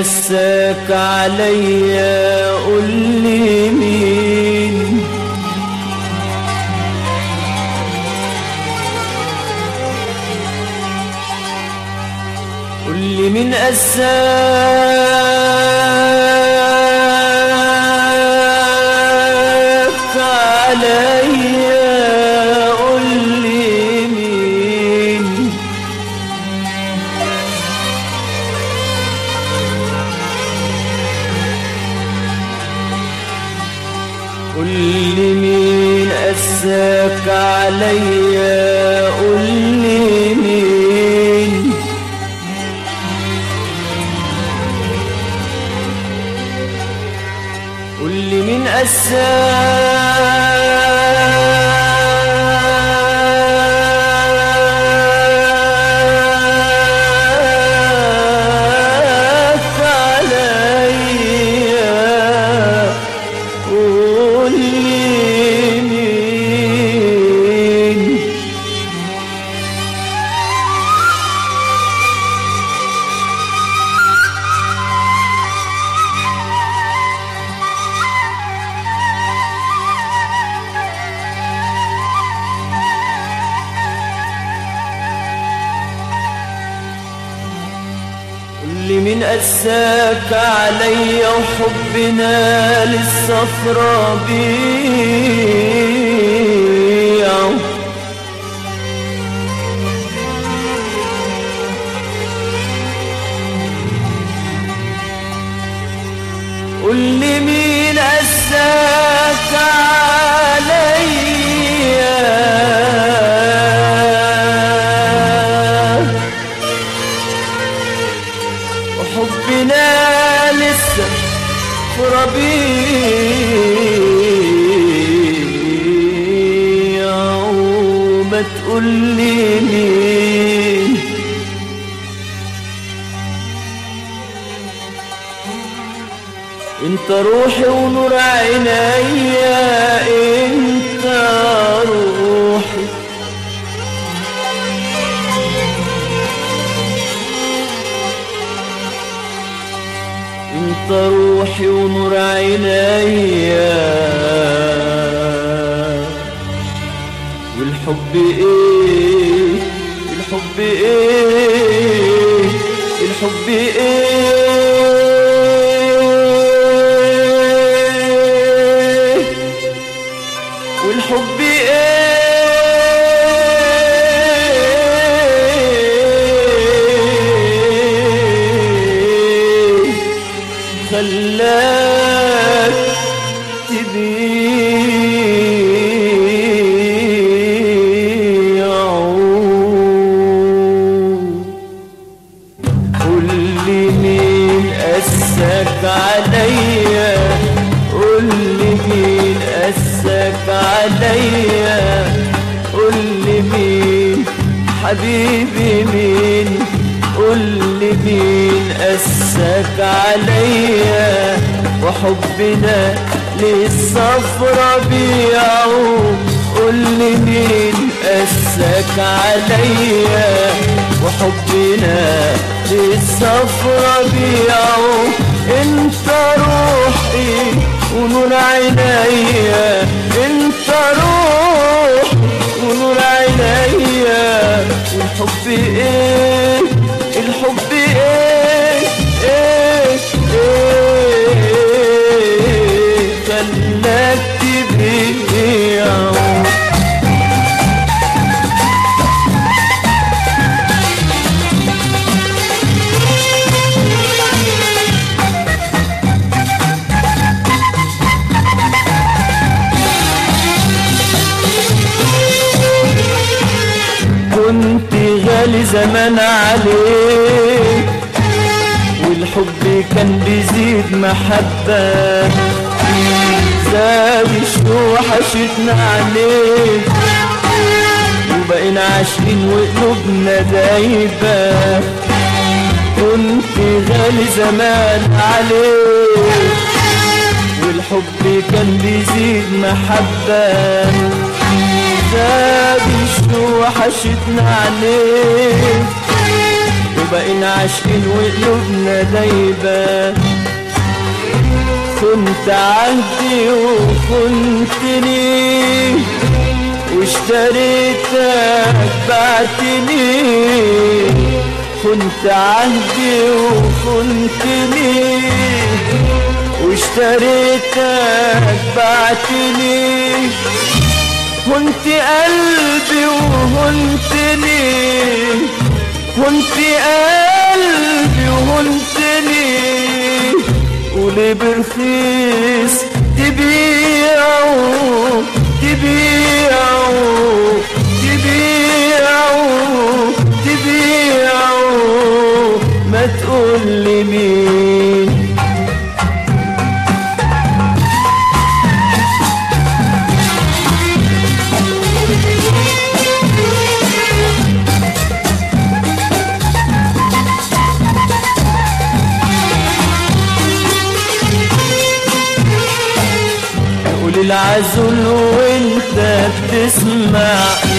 قساك عليا قول لي مين قول لي مين قساك عليا قول لي مين قول لي مين قساك عليا قول لي مين قول لي مين قساك عليا قول لي مين قول لي مين قساك عليا وحبنا للصفرا بيع قول لي مين قساك عليا وحبنا لسه في ربيع وما تقول لي مين انت روحي ونور عينيا انت روحي انت روحي ونور عينيا والحب ايه الحب ايه الحب ايه والحب ايه خلاك تبيع قول لي مين قساك عليا قول لي مين قساك عليا قول لي مين حبيبي مين قول لي مين قساك عليا وحبنا للصفرا بيعوا قول لي مين قساك عليا وحبنا للصفرا بيعوا انت روحي ونور عينيا انت روحي ونور عينيا والحب ايه الحب ايه ايه ايه خلاك تبيعه كنت غالي زمان عليك والحب كان بيزيد محبة زاد وحشتنا عليك وبقينا عاشقين وقلوبنا دايبة كنت غالي زمان عليك والحب كان بيزيد محبة زاد وحشتنا عليك وبقينا عاشقين وقلوبنا دايبة خنت عهدي وخنتني واشتريتك بعتني خنت عهدي وخنتني واشتريتك بعتني كنت قلبي وهنتني كنت قلبي وهنتني وليه برخيص تبيعوا تبيعوا تبيعوا تبيعوا ما تقول لي مين قول العزل وانت بتسمع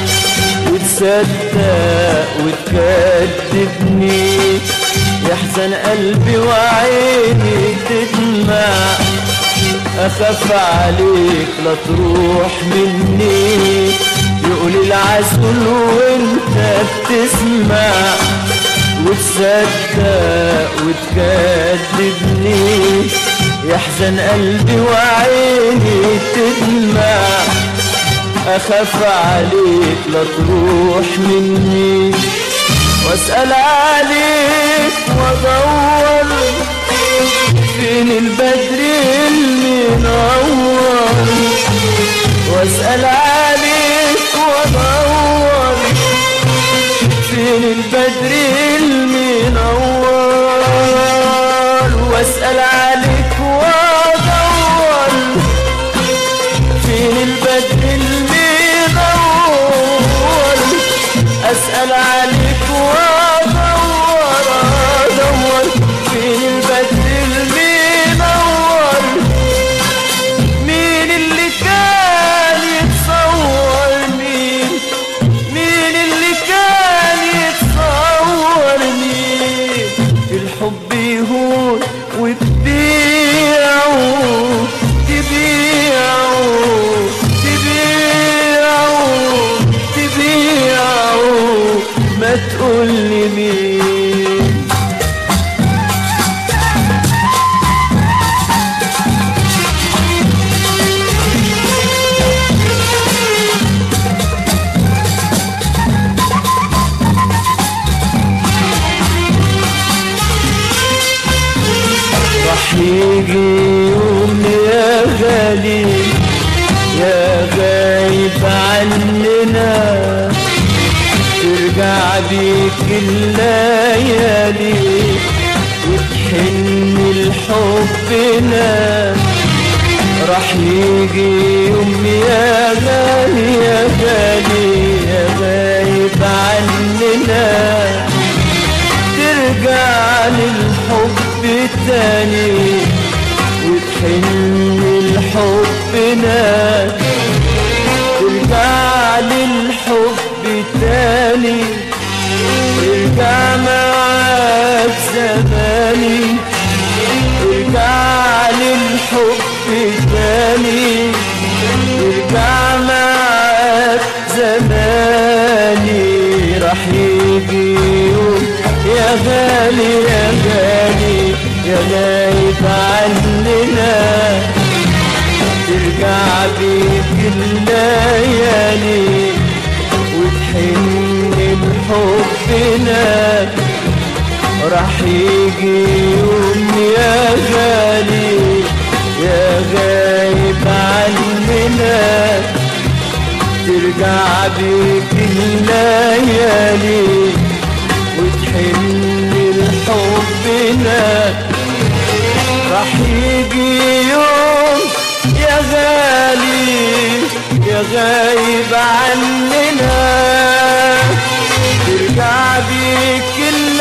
وتصدق وتكذبني يحزن قلبي وعيني تدمع اخاف عليك لا تروح مني يقول العسل وانت بتسمع وتصدق وتكذبني يحزن قلبي وعيني تدمع اخاف عليك لا تروح مني واسأل عليك وادور فين البدر المنور واسأل عليك وادور فين البدر المنور واسأل عليك وادور فين البدر المنور اسأل عليك وادور ادور فين البدر المنور مين اللي كان يتصور مين مين اللي كان يتصور مين الحب يهون وتبيعوا تبيعوا تبيعوا تبيعوا ما تقول لي مين راح يجي يوم يا غالي يا غايب عننا ترجع بيك الليالي وتحن لحبنا راح يجي يوم يا غالي يا غالي يا غايب عننا ترجع للحب تاني وتحن لحبنا ترجع للحب تاني ترجع معاك زماني ترجع للحب تاني ترجع معاك زماني راح يجي يوم يا غالي يا غالي يا غايب عننا ترجع بيك الليالي وتحن لحبنا راح يجي يوم يا غالي يا غايب عننا ترجع بيك الليالي وتحن لحبنا راح يجي يوم يا غالي يا غايب عننا ترجع بيك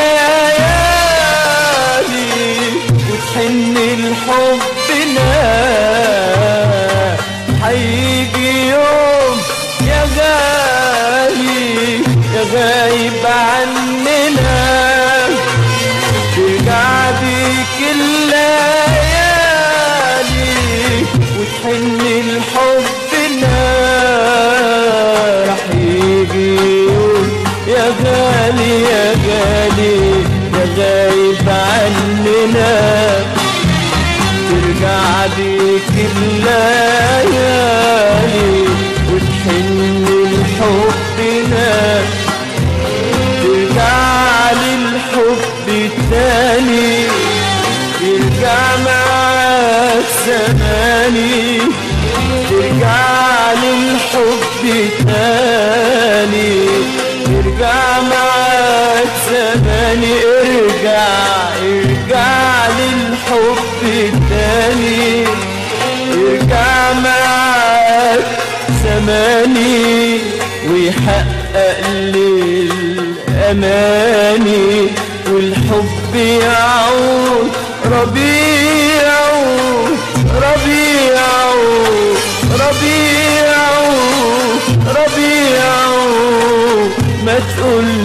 الليالي وتحن لحبنا هيجي يوم يا غالي يا غايب عننا تاني ارجع معاك زماني ارجع ارجع للحب تاني ارجع معاك زماني ويحقق لي الأماني والحب يعود ربيع ربيع ربيع ربيع ما تقول